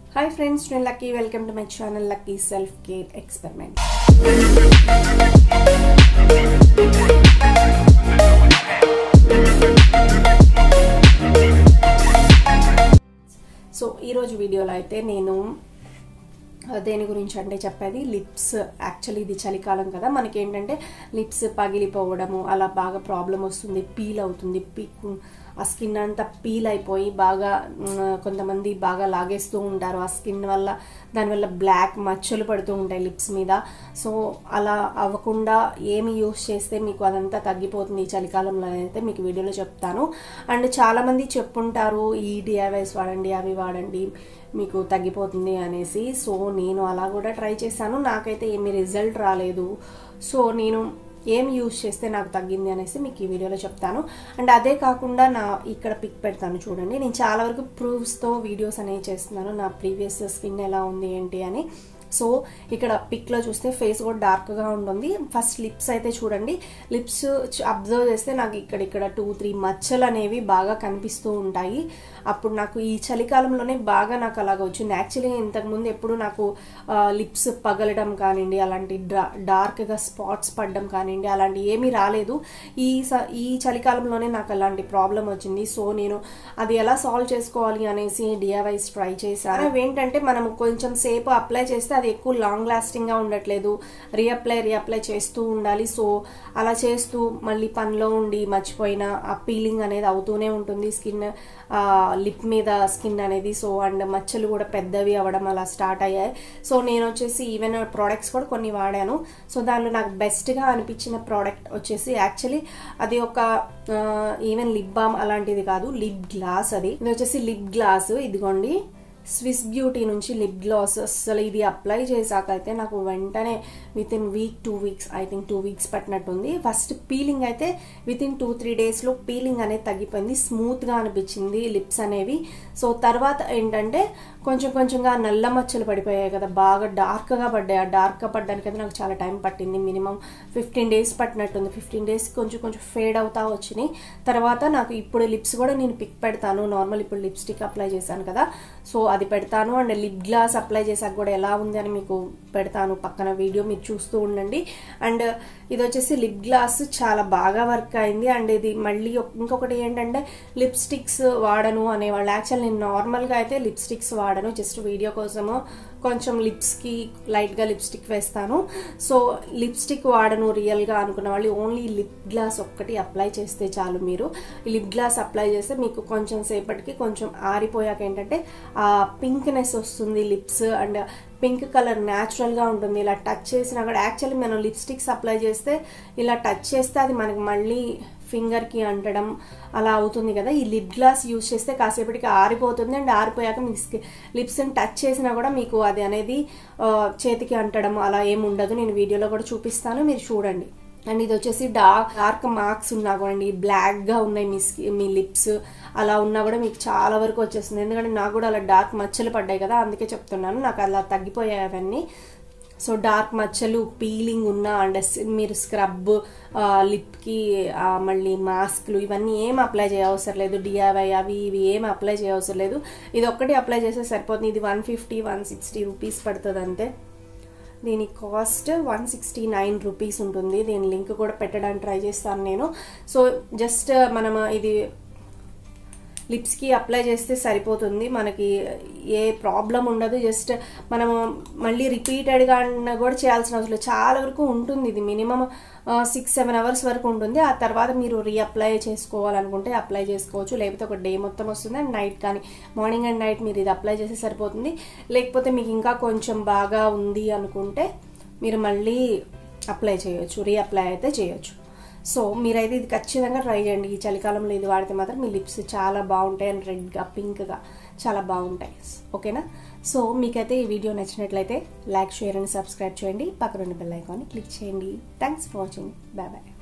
hi friends నేను Lucky welcome to my channel Lucky self care experiment so ఈరోజు వీడియోలో అయితే నేను ఆ, దేని గురించి అంటే చెప్పేది లిప్స్ యాక్చువల్లీ ఇది చలికాలం కదా మనకి ఏంటంటే లిప్స్ పగిలిపోవడము అలా బాగా ప్రాబ్లం వస్తుంది పీల్ అవుతుంది పీక్ ఆ స్కిన్ అంతా పీల్ అయిపోయి బాగా మ్, కొంతమంది బాగా లాగేస్తూ ఉంటారు ఆ స్కిన్ వల్ల దానివల్ల బ్లాక్ మచ్చలు పడుతూ ఉంటాయి లిప్స్ మీద సో అలా అవ్వకుండా ఏమి యూస్ చేస్తే మీకు అదంతా తగ్గిపోతుంది ఈ చలికాలంలో అయితే మీకు వీడియోలో చెప్తాను అండ్ చాలామంది చెప్పుంటారు ఈ డిఐవైస్ వాడండి అవి వాడండి మీకు తగ్గిపోతుంది అనేసి సో నేను అలా కూడా ట్రై చేశాను నాకైతే ఏమి రిజల్ట్ రాలేదు సో నేను ఏం యూజ్ చేస్తే నాకు తగ్గింది అనేసి మీకు ఈ వీడియోలో చెప్తాను అండ్ అదే కాకుండా నా ఇక్కడ పిక్ పెడతాను చూడండి నేను చాలా వరకు ప్రూఫ్స్తో వీడియోస్ అనేవి చేస్తున్నాను నా ప్రీవియస్ స్కిన్ ఎలా ఉంది ఏంటి అని సో ఇక్కడ పిక్లో చూస్తే ఫేస్ కూడా డార్క్గా ఉంటుంది ఫస్ట్ లిప్స్ అయితే చూడండి లిప్స్ అబ్జర్వ్ చేస్తే నాకు ఇక్కడ ఇక్కడ టూ త్రీ మచ్చలు అనేవి బాగా కనిపిస్తూ ఉంటాయి అప్పుడు నాకు ఈ చలికాలంలోనే బాగా నాకు అలాగ వచ్చింది యాక్చువల్లీ ఇంతకుముందు ఎప్పుడు నాకు లిప్స్ పగలడం కానివ్వండి అలాంటి డార్క్గా స్పాట్స్ పడడం కానివ్వండి అలాంటి ఏమీ రాలేదు ఈ స- ఈ చలికాలంలోనే నాకు అలాంటి ప్రాబ్లం వచ్చింది సో నేను అది ఎలా సాల్వ్ చేసుకోవాలి అనేసి డిఐవైస్ ట్రై చేశాను అవి ఏంటంటే మనం కొంచెం సేపు అప్లై చేస్తే అది ఎక్కువ లాంగ్ లాస్టింగ్గా ఉండట్లేదు రీఅప్లై రీఅప్లై చేస్తూ ఉండాలి సో అలా చేస్తూ మళ్ళీ పనిలో ఉండి మర్చిపోయిన ఆ పీలింగ్ అనేది అవుతూనే ఉంటుంది స్కిన్ లిప్ మీద స్కిన్ అనేది సో అండ్ మచ్చలు కూడా పెద్దవి అవ్వడం అలా స్టార్ట్ అయ్యాయి సో నేను వచ్చేసి ఈవెన్ ప్రోడక్ట్స్ కూడా కొన్ని వాడాను సో దానిలో నాకు బెస్ట్గా అనిపించిన ప్రోడక్ట్ వచ్చేసి యాక్చువల్లీ అది ఒక ఈవెన్ లిప్ బామ్ అలాంటిది కాదు లిప్ గ్లాస్ అది ఇది వచ్చేసి లిప్ గ్లాస్ ఇదిగోండి స్విస్ బ్యూటీ నుంచి లిప్ గ్లాస్ అసలు ఇది అప్లై చేశాక అయితే నాకు వెంటనే within week two weeks I think two weeks పట్టినట్టుంది ఫస్ట్ పీలింగ్ అయితే విత్ ఇన్ టూ త్రీ డేస్లో పీలింగ్ అనేది తగ్గిపోయింది స్మూత్గా అనిపించింది లిప్స్ అనేవి సో తర్వాత ఏంటంటే కొంచెం కొంచెంగా నల్ల మచ్చలు పడిపోయాయి కదా బాగా డార్క్గా పడ్డాయి ఆ డార్క్గా పడ్డానికి అయితే నాకు చాలా టైం పట్టింది మినిమం ఫిఫ్టీన్ డేస్ పట్టినట్టుంది ఫిఫ్టీన్ డేస్ కొంచెం కొంచెం ఫేడ్ అవుతా వచ్చినాయి తర్వాత నాకు ఇప్పుడు లిప్స్ కూడా నేను పిక్ పెడతాను నార్మల్ ఇప్పుడు లిప్స్టిక్ అప్లై చేశాను కదా సో అది పెడతాను అండ్ లిప్ గ్లాస్ అప్లై చేశాక కూడా ఎలా ఉంది అని మీకు పెడతాను పక్కన వీడియో మీరు చూస్తూ ఉండండి అండ్ ఇది వచ్చేసి లిప్ గ్లాస్ చాలా బాగా వర్క్ అయింది అండ్ ఇది మళ్ళీ ఒక- ఇంకొకటి ఏంటంటే లిప్స్టిక్స్ వాడను అనేవాళ్ళు యాక్చువల్ నేను నార్మల్గా అయితే లిప్స్టిక్స్ వాడను జస్ట్ వీడియో కోసము కొంచెం లిప్స్కి లైట్గా లిప్స్టిక్ వేస్తాను సో లిప్స్టిక్ వాడను రియల్గా అనుకున్న వాళ్ళు ఓన్లీ లిప్ గ్లాస్ ఒక్కటి అప్లై చేస్తే చాలు మీరు ఈ లిప్ గ్లాస్ అప్లై చేస్తే మీకు కొంచెం సేపటికి కొంచెం ఆరిపోయాక ఏంటంటే ఆ పింక్నెస్ వస్తుంది లిప్స్ అండ్ పింక్ కలర్ న్యాచురల్గా ఉంటుంది ఇలా టచ్ చేసినా కూడా యాక్చువల్లీ మనం లిప్స్టిక్స్ అప్లై చేస్తే ఇలా టచ్ చేస్తే అది మనకి మళ్ళీ ఫింగర్కి అంటడం అలా అవుతుంది కదా ఈ లిప్ గ్లాస్ యూజ్ చేస్తే కాసేపటికి ఆరిపోతుంది అండ్ ఆరిపోయాక మీ లిప్స్ని టచ్ చేసినా కూడా మీకు అది అనేది ఆ, చేతికి అంటడం అలా ఏమి ఉండదు నేను వీడియోలో కూడా చూపిస్తాను మీరు చూడండి అండ్ ఇది వచ్చేసి డార్క్ డార్క్ మార్క్స్ ఉన్నా కూడా బ్లాక్గా ఉన్నాయి మీ స్కి మీ లిప్స్ అలా ఉన్నా కూడా మీకు చాలా వరకు వచ్చేస్తుంది ఎందుకంటే నాకు కూడా అలా డార్క్ మచ్చలు పడ్డాయి కదా అందుకే చెప్తున్నాను నాకు అలా తగ్గిపోయాయి అవన్నీ సో డార్క్ మచ్చలు పీలింగ్ ఉన్న అండ్ స్- మీరు స్క్రబ్ లిప్కి మళ్ళీ మాస్క్లు ఇవన్నీ ఏం అప్లై చేయవసరం లేదు డిఐవై అవి ఇవి ఏం అప్లై చేయవసరం లేదు ఇది ఒక్కటి అప్లై చేస్తే సరిపోతుంది ఇది one fifty one sixty rupees పడుతుంది అంతే దీని cost one sixty nine rupees ఉంటుంది దీని లింక్ కూడా పెట్టడానికి ట్రై చేస్తాను నేను సో జస్ట్ మనం ఇది లిప్స్కి అప్లై చేస్తే సరిపోతుంది మనకి ఏ ప్రాబ్లం ఉండదు జస్ట్ మనము మళ్ళీ రిపీటెడ్గా కూడా చేయాల్సిన అవసరం లేదు చాలా వరకు ఉంటుంది ఇది మినిమం సిక్స్ సెవెన్ అవర్స్ వరకు ఉంటుంది ఆ తర్వాత మీరు రీఅప్లై చేసుకోవాలనుకుంటే అప్లై చేసుకోవచ్చు లేకపోతే ఒక డే మొత్తం వస్తుంది అండ్ నైట్ కానీ మార్నింగ్ అండ్ నైట్ మీరు ఇది అప్లై చేస్తే సరిపోతుంది లేకపోతే మీకు ఇంకా కొంచెం బాగా ఉంది అనుకుంటే మీరు మళ్ళీ అప్లై చేయొచ్చు రీఅప్లై అయితే చేయొచ్చు సో మీరైతే ఇది ఖచ్చితంగా ట్రై చేయండి ఈ చలికాలంలో ఇది వాడితే మాత్రం మీ లిప్స్ చాలా బాగుంటాయి అండ్ రెడ్గా పింక్గా చాలా బాగుంటాయి ఓకేనా సో మీకైతే ఈ వీడియో నచ్చినట్లయితే లైక్ షేర్ అండ్ సబ్స్క్రైబ్ చేయండి పక్కన బెల్ ఐకాన్ని క్లిక్ చేయండి thanks for watching bye bye